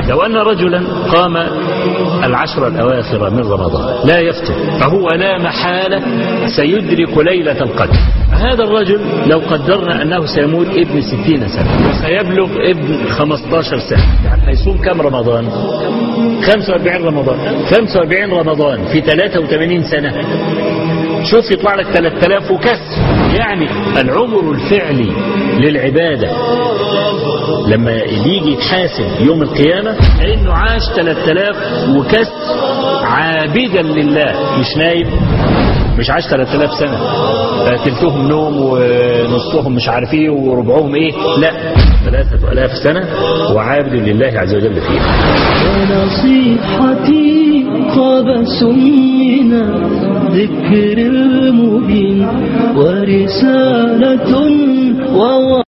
لو أن رجلا قام العشر الأواخر من رمضان لا يفطر فهو لا محالة سيدرك ليلة القدر هذا الرجل لو قدرنا أنه سيموت ابن ستين سنة وسيبلغ ابن خمستاشر سنة يعني هيصوم كم رمضان 45 رمضان 45 رمضان في 83 سنة شوف يطلع لك 3000 وكسر يعني العمر الفعلي للعبادة لما يجي يتحاسب يوم القيامة انه عاش 3000 وكسر عابدا لله مش نايم مش عاش 3000 سنة تلتهم نوم ونصهم مش عارف ايه وربعهم ايه لا 3000 سنة وعابد لله عز وجل فيها ونصيحتي قبس من الذكر المبين ورسالة ووعي